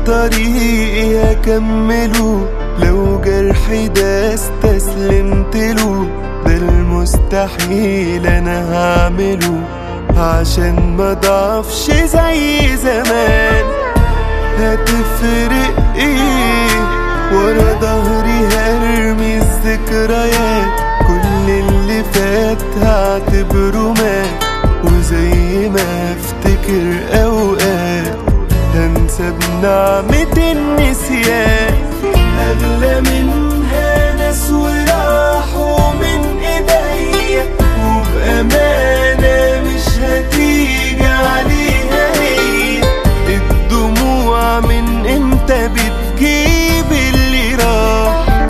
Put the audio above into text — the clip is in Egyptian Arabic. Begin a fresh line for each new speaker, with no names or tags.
طريقي هكمله لو جرحي ده استسلمت له ده المستحيل انا هعمله عشان ما ضعفش زي زمان هتفرق ايه ورا ظهري هرمي الذكريات كل اللي فات هعتبره